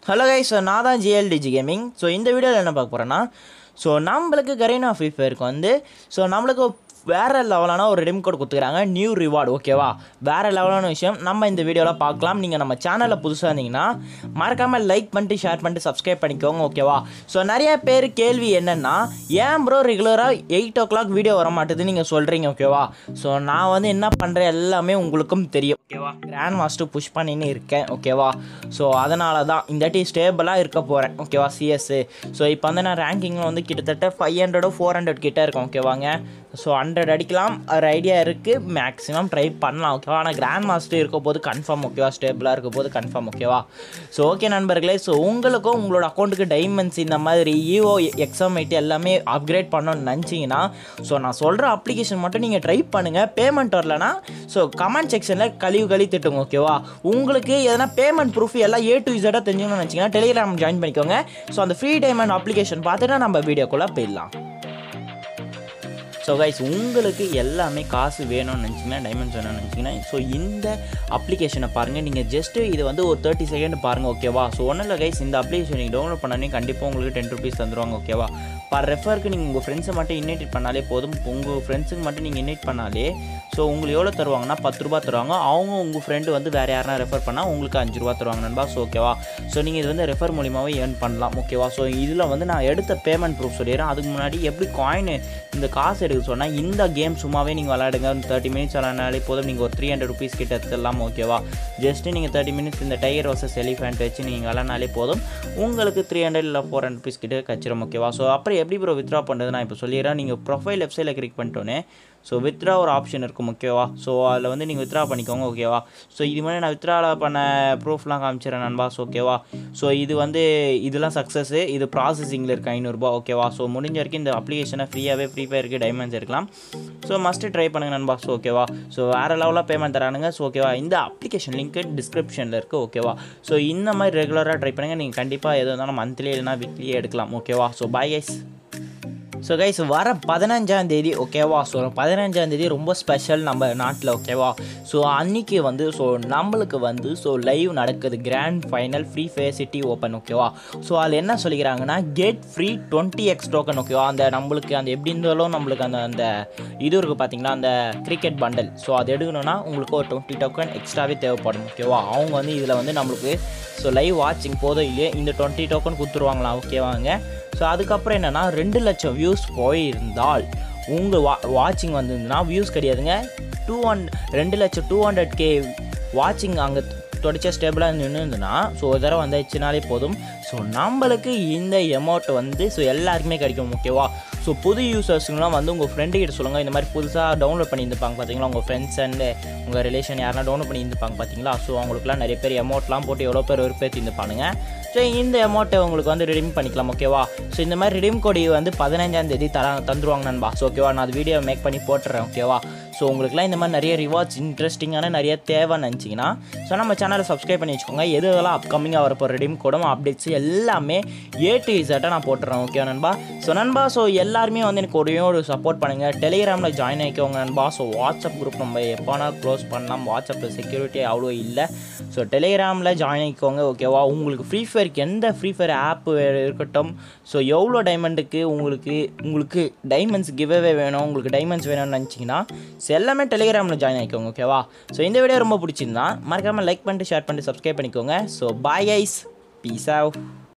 hello guys நான் தான் ஜிஎல்டிஜி gaming so இந்த வீடியோவில் என்ன பார்க்க போகிறேன்னா ஸோ நம்மளுக்கு கரீனா ஃப்ரீ ஃபயருக்கு வந்து ஸோ நம்மளுக்கு வேறு லெவலான ஒரு ரெடிம் கோட் கொடுத்துக்கிறாங்க நியூ ரிவார்டு ஓகேவா வேறு லெவலான விஷயம் நம்ம இந்த வீடியோவில் பார்க்கலாம் நீங்கள் நம்ம சேனலில் புதுசாக இருந்தீங்கன்னா மறக்காமல் லைக் பண்ணிட்டு ஷேர் பண்ணிட்டு சப்ஸ்கிரைப் பண்ணிக்கோங்க ஓகேவா ஸோ நிறைய பேர் கேள்வி என்னென்னா ஏன் ப்ரோ ரெகுலராக எயிட் ஓ கிளாக் வீடியோ வர மாட்டேது நீங்கள் சொல்கிறீங்க ஓகேவா ஸோ நான் வந்து என்ன பண்ணுறேன் எல்லாமே உங்களுக்கும் தெரியும் ஓகேவா கிராண்ட் மாஸ்டர் புஷ் பண்ணின்னு இருக்கேன் ஓகேவா ஸோ அதனால தான் இந்த வாட்டி ஸ்டேபிளாக இருக்க போகிறேன் ஓகேவா சிஎஸ் ஸோ இப்போ வந்து நான் ரேங்கிங்கில் வந்து கிட்டத்தட்ட ஃபைவ் ஹண்ட்ரடோ ஃபோர் ஹண்ட்ரட் கிட்டே இருக்கேன் ஓகேவாங்க ஸோ ஹண்ட்ரட் அடிக்கலாம் ஒரு ஐடியா இருக்குது மேக்ஸிமம் ட்ரை பண்ணலாம் ஓகேவா ஆனால் கிராண்ட் மாஸ்டர் இருக்க போது கன்ஃபார்ம் ஓகேவா ஸ்டேபிளாக இருக்க போது கன்ஃபார்ம் ஓகேவா ஸோ ஓகே நண்பர்களே ஸோ உங்களுக்கும் உங்களோட அக்கௌண்ட்டுக்கு டைமண்ட்ஸ் இந்த மாதிரி ஈஓ எக்ஸாம் ஐட்டி எல்லாமே அப்கிரேட் பண்ணணும்னு நினச்சிங்கன்னா ஸோ நான் சொல்கிற அப்ளிகேஷன் மட்டும் நீங்கள் ட்ரை பண்ணுங்கள் பேமெண்ட் வரலனா ஸோ கமெண்ட் செக்ஷனில் கழிவு கழி திட்டுங்க ஓகேவா உங்களுக்கு எதனா பேமெண்ட் ப்ரூஃப் எல்லாம் ஏ டு இசடாக தெரிஞ்சுக்கணும்னு நினச்சிங்கன்னா டெலிகிராம் ஜாயின் பண்ணிக்கோங்க ஸோ அந்த ஃப்ரீ டைமண்ட் அப்ளிகேஷன் பார்த்துட்டு நம்ம வீடியோக்குள்ளே போயிடலாம் ஸோ கைஸ் உங்களுக்கு எல்லாமே காசு வேணும்னு நினச்சிங்கன்னா டைமண்ட்ஸ் வேணும்னு நினச்சிங்கன்னா ஸோ இந்த அப்ளிகேஷனை பாருங்கள் நீங்கள் ஜஸ்ட்டு இது வந்து ஒரு தேர்ட்டி செகண்ட் பாருங்கள் ஓகேவா ஸோ ஒன்றும் இல்லை கைஸ் இந்த அப்ளிகேஷன் நீங்கள் டவுன்லோட் பண்ணாலே கண்டிப்பாக உங்களுக்கு டென் ருபீஸ் தந்துருவாங்க ஓகேவா பர் ரெஃபருக்கு நீங்கள் உங்கள் ஃப்ரெண்ட்ஸை மட்டும் இன்வைட் பண்ணாலே போதும் உங்கள் ஃப்ரெண்ட்ஸுக்கு மட்டும் நீங்கள் இன்வைட் பண்ணாலே ஸோ உங்களுக்கு எவ்வளோ தருவாங்கன்னா பத்து ரூபா தருவாங்க அவங்க உங்கள் ஃப்ரெண்டு வந்து வேறு யாருனா ரெஃபர் பண்ணால் உங்களுக்கு அஞ்சு ரூபா தருவாங்க நண்பா ஸோ ஓகேவா ஸோ நீங்கள் இது வந்து ரெஃபர் மூலியமாகவே ஏர்ன் பண்ணலாம் ஓகேவா ஸோ இதில் வந்து நான் எடுத்த பேமெண்ட் ப்ரூஃப் சொல்லிடுறேன் அதுக்கு முன்னாடி எப்படி காயின் இந்த காசு எடுக்க சொன்னால் இந்த கேம் சும்மாவே நீங்கள் விளாடுங்க தேர்ட்டி மினிட்ஸ் விளாட்னாலே போதும் நீங்கள் ஒரு த்ரீ ஹண்ட்ரட் ருபீஸ் கிட்ட எடுத்துடலாம் ஓகேவா ஜஸ்ட்டு நீங்கள் தேர்ட்டி மினிட்ஸ் இந்த டைகர் வர்சஸ் எலிஃபென்ட் வச்சு நீங்கள் விளாட்னாலே போதும் உங்களுக்கு த்ரீ ஹண்ட்ரட் இல்லை ஃபோர் ஹண்ட்ரட் ருபீஸ் கிட்ட கச்சிரும் ஓகேவா ஸோ அப்புறம் எப்படி ப்ரோ வித்ரா பண்ணுறது நான் இப்போ சொல்லிடுறேன் நீங்கள் ப்ரொஃபைல் வெப்சைட்டில் கிளிக் பண்ணிட்டோன்னே ஸோ வித்ரா ஒரு ஆப்ஷன் இருக்கும் ஓகேவா ஸோ அதில் வந்து நீங்கள் வித்ரா பண்ணிக்கோங்க ஓகேவா ஸோ இது மாதிரி நான் வித்ராவில் பண்ண ப்ரூஃப்லாம் காமிச்சிடறேன் நண்பாஸ் ஓகேவா ஸோ இது வந்து இதெல்லாம் சக்ஸஸ்ஸு இது ப்ராசஸிங்கில் இருக்குது ஐநூறுரூபா ஓகேவா ஸோ முடிஞ்ச வரைக்கும் இந்த அப்ளிகேஷனை ஃப்ரீயாகவே ஃப்ரீ ஃபயருக்கு டைமண்ட்ஸ் இருக்கலாம் ஸோ மஸ்ட்டு ட்ரை பண்ணுங்கள் நண்பாஸ் ஓகேவா ஸோ வேறு லெவலில் பேமெண்ட் தரானுங்க ஸோ ஓகேவா இந்த அப்ளிகேஷன் லிங்க்கு டிஸ்கிரிப்ஷனில் இருக்குது ஓகேவா ஸோ இந்த மாதிரி ரெகுலராக ட்ரை பண்ணுங்கள் நீங்கள் கண்டிப்பாக எது இருந்தாலும் மந்த்லி இல்லைனா வீக்லியே எடுக்கலாம் ஓகேவா so bye guys so guys வர பதினஞ்சாம் தேதி ஓகேவா ஸோ பதினஞ்சாம் தேதி ரொம்ப ஸ்பெஷல் நம்ம நாட்டில் ஓகேவா ஸோ அன்றைக்கி வந்து ஸோ நம்மளுக்கு வந்து ஸோ லைவ் நடக்குது grand final free fire city open ஓகேவா ஸோ அதில் என்ன சொல்லிக்கிறாங்கன்னா get free twenty x token ஓகேவா அந்த நம்மளுக்கு அந்த எப்படி இருந்தாலும் நம்மளுக்கு அந்த அந்த இது இருக்குது பார்த்தீங்களா அந்த கிரிக்கெட் பண்டல் ஸோ அது எடுக்கணும்னா உங்களுக்கு ஒரு டுவெண்ட்டி டோக்கன் எக்ஸ்ட்ராவே தேவைப்படும் ஓகேவா அவங்க வந்து இதில் வந்து நம்மளுக்கு ஸோ லைவ் வாட்சிங் போதும் இல்லையே இந்த டுவெண்ட்டி டோக்கன் கொடுத்துருவாங்களா ஓகேவாங்க ஸோ அதுக்கப்புறம் என்னென்னா ரெண்டு லட்சம் வியூஸ் போயிருந்தால் உங்கள் வா வாட்சிங் வந்திருந்துன்னா வியூஸ் கிடையாதுங்க டூ ஹண்ட் ரெண்டு லட்சம் டூ ஹண்ட்ரட் கே வாட்சிங் அங்கே தொடச்ச ஸ்டேபிளாக நின்றுதுன்னா ஸோ ஒரு தடவை வந்தாச்சுனாலே போதும் ஸோ நம்மளுக்கு இந்த எமௌண்ட் வந்து ஸோ எல்லாருக்குமே கிடைக்கும் ஓகேவா ஸோ புது யூசர்ஸுங்களாம் வந்து உங்கள் ஃப்ரெண்டு கிட்ட சொல்லுங்கள் இந்த மாதிரி புதுசாக டவுன்லோட் பண்ணியிருப்பாங்க பார்த்தீங்களா உங்கள் ஃப்ரெண்ட்ஸ் அண்டு உங்கள் ரிலேஷன் யாரெல்லாம் டவுன்லோட் பண்ணியிருப்பாங்க பார்த்தீங்களா ஸோ அவங்களுக்குலாம் நிறைய பேர் அமௌண்ட்லாம் போட்டு எவ்வளோ பேர் விருப்பேற்றி இருப்பானுங்க ஸோ இந்த அமௌண்ட்டை உங்களுக்கு வந்து ரிடீம் பண்ணிக்கலாம் ஓகேவா ஸோ இந்த மாதிரி ரிடீம் கோடி வந்து பதினஞ்சாம் தேதி தர தந்துருவாங்க நண்பா ஸோ ஓகேவா நான் அது வீடியோ மேக் பண்ணி போட்டுறேன் ஓகேவா ஸோ உங்களுக்குலாம் இந்த மாதிரி நிறைய ரிவார்ட்ஸ் இன்ட்ரெஸ்டிங்கான நிறைய தேவைன்னு நினச்சிங்கன்னா ஸோ நம்ம சேனலை சப்ஸ்கிரைப் பண்ணி வச்சுக்கோங்க எது எதெல்லாம் அப்கமிங்காக வரப்போ ரெடீம் கோடும் அப்டேட்ஸ் எல்லாமே ஏ டு இசட்டாக நான் போட்டுறேன் ஓகே நண்பா ஸோ நண்பா ஸோ எல்லாருமே வந்து எனக்கு ஒரே ஒரு சப்போர்ட் பண்ணுங்கள் டெலிகிராமில் ஜாயின் ஆகிக்கோங்க நண்பா ஸோ வாட்ஸ்அப் குரூப் நம்ம எப்போனா க்ளோஸ் பண்ணலாம் வாட்ஸ்அப்பில் செக்யூரிட்டி அவ்வளோ இல்லை ஸோ டெலிகிராமில் ஜாயின் ஆகிக்கோங்க ஓகேவா உங்களுக்கு ஃப்ரீ ஃபயருக்கு எந்த ஃப்ரீ ஃபயர் ஆப் இருக்கட்டும் ஸோ எவ்வளோ டைமண்டுக்கு உங்களுக்கு உங்களுக்கு டைமண்ட்ஸ் கிவ்அவே வேணும் உங்களுக்கு டைமண்ட்ஸ் வேணும்னு நினச்சிங்கன்னா ஸோ எல்லாமே டெலிகிராமில் ஜாயின் ஆகிக்கோங்க ஓகேவா ஸோ இந்த வீடியோ ரொம்ப பிடிச்சிருந்தா மறக்காமல் லைக் பண்ணிட்டு ஷேர் பண்ணிட்டு சப்ஸ்கிரைப் பண்ணிக்கோங்க ஸோ பாய் கைஸ் பீஸ் ஆவ்